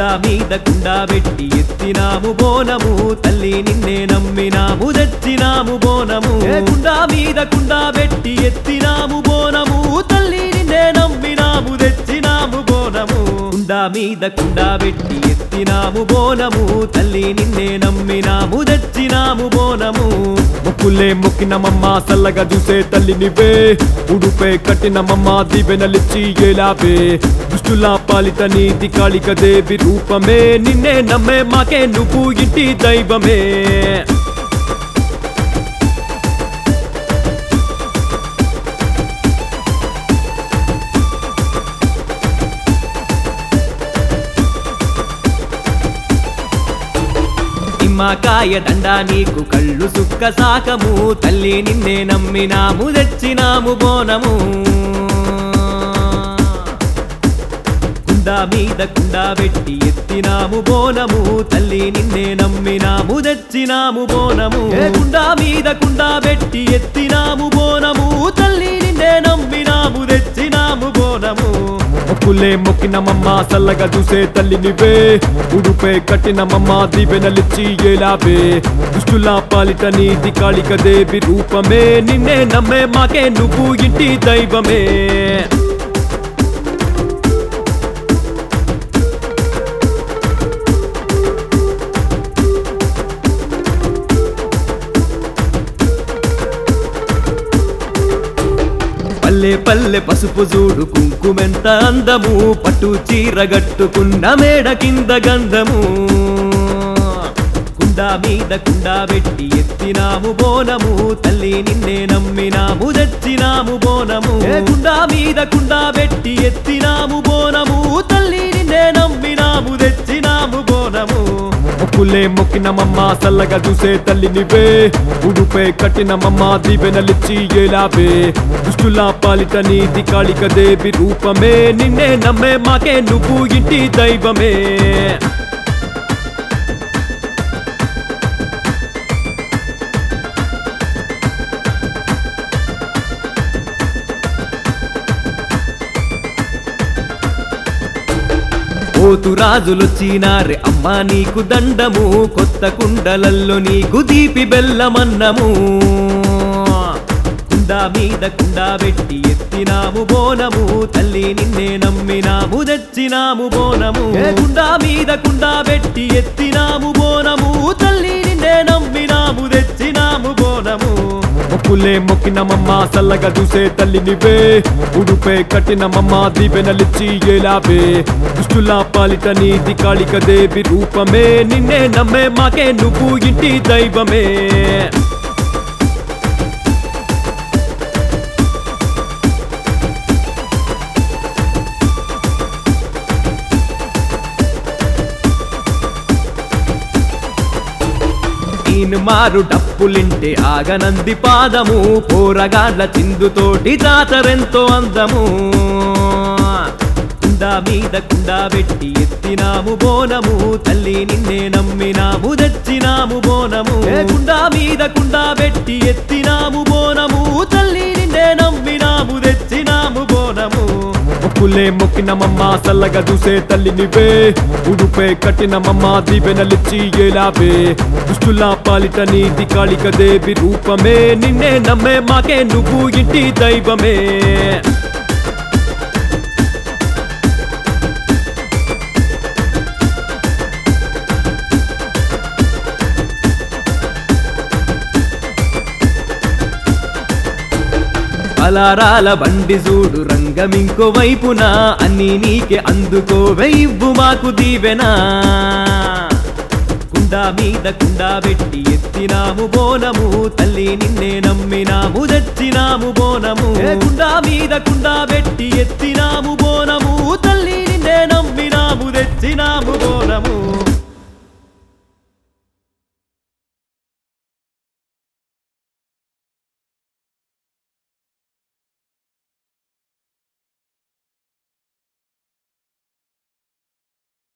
కుండా మీద కుండా పెట్టి ఎత్తినాము బోనము తల్లి నిన్నే నమ్మినాము తెచ్చినాము బోనము ఏ కుండా మీద కుండా పెట్టి ఎత్తినాము బోనము తల్లి నిన్నే నమ్మినాము తెచ్చినాము బోనము కుండా మీద కుండా పెట్టి ఎత్తినాము బోనము తల్లి నిన్నే నమ్మినాము తెచ్చినాము బోనము మొక్కులే మొక్కినమమ్మ సల్లగా చూసే తల్లి నివే ఉడుపే కట్టినమమ్మ దీవెనలిచ్చి ఏలావే దుష్టుల పాలిత నీతి కాళిక దేవి రూపమే నిన్నే నమ్మే మాకే నువ్వు ఇంటి దైవమే నిమ్మకాయ దండా నీకు కళ్ళు సుక్క సాకము తల్లి నిన్నే నమ్మినాము తెచ్చినాము బోనము కుండా మీద కుండా పెట్టి ఎత్తినాము బోనము తల్లి నిన్నే నమ్మినాము తెచ్చినాము బోనము ఏ కుండా మీద కుండా పెట్టి ఎత్తినాము బోనము తల్లి నిన్నే నమ్మినాము తెచ్చినాము బోనము మొక్కులే మొక్కినమమ్మ సల్లగా చూసే తల్లి నివే ఉడుపే కట్టినమమ్మ దీవెనలిచ్చి ఏలావే దుష్టుల పాలిత నీతి కాళిక దేవి రూపమే నిన్నే నమ్మే మాకే నువ్వు ఇంటి దైవమే పల్లె పల్లె పసుపు చూడు కుంకుమెంత అందము పట్టు చీర గట్టుకున్న మేడ కింద గంధము కుండా మీద కుండా పెట్టి ఎత్తినాము బోనము తల్లి నిన్నే నమ్మినాము తెచ్చినాము బోనము ఏ కుండా మీద కుండా పెట్టి ఎత్తినాము బోనము తల్లి నిన్నే నమ్మినాము తెచ్చినాము బోనము మొక్కులే మొక్కినమమ్మ సల్లగా చూసే తల్లి నివే ఉడుపే కట్టినమమ్మ దీవెనలిచ్చి ఏలావే దుష్టుల పాలిత నీతి కాళిక దేవి రూపమే నిన్నే నమ్మే మాకే నువ్వు ఇంటి దైవమే పోతు రాజులొచ్చినారే అమ్మా నీకు దండము కొత్త కుండలల్లో నీకు దీపి బెల్లమన్నము కుండా మీద కుండా పెట్టి ఎత్తినాము బోనము తల్లి నిన్నే నమ్మినాము తెచ్చినాము బోనము ఏ కుండా మీద కుండా పెట్టి ఎత్తినాము బోనము తల్లి నిన్నే నమ్మినాము తెచ్చినాము బోనము మొక్కులే మొక్కినమమ్మ సల్లగా చూసే తల్లి నివే ఉడుపే కట్టినమమ్మ దీవెనలిచ్చి ఏలావే దుష్టుల పాలిత నీతి కాళిక దేవి రూపమే నిన్నే నమ్మే మాకే నువ్వు ఇంటి దైవమే ఈయన మారు డప్పులింటే ఆగనంది పాదము పోరగాడ్ల చిందుతోటి జాతరెంతో అందము కుండా మీద కుండా పెట్టి ఎత్తినాము బోనము తల్లి నిన్నే నమ్మినాము తెచ్చినాము బోనము ఏ కుండా మీద కుండా పెట్టి ఎత్తినాము బోనము తల్లి నిన్నే నమ్మినాము తెచ్చినాము బోనము మొక్కులే మొక్కినమమ్మ సల్లగా చూసే తల్లి నివే ఉడుపే కట్టినమమ్మ దీవెనలిచ్చి ఏలావే దుష్టుల పాలిత నీతి కాళిక దేవి రూపమే నిన్నే నమ్మే మాకే నువ్వు ఇంటి దైవమే పలారాల బండి చూడు రంగమింకో వైపున అన్ని నీకే అందుకోవే ఇవ్వు మాకు దీవెనా కుండా మీద కుండా పెట్టి ఎత్తినాము బోనము తల్లి నిన్నే నమ్మినాము తెచ్చినాము బోనము ఏ కుండా మీద కుండా పెట్టి ఎత్తినాము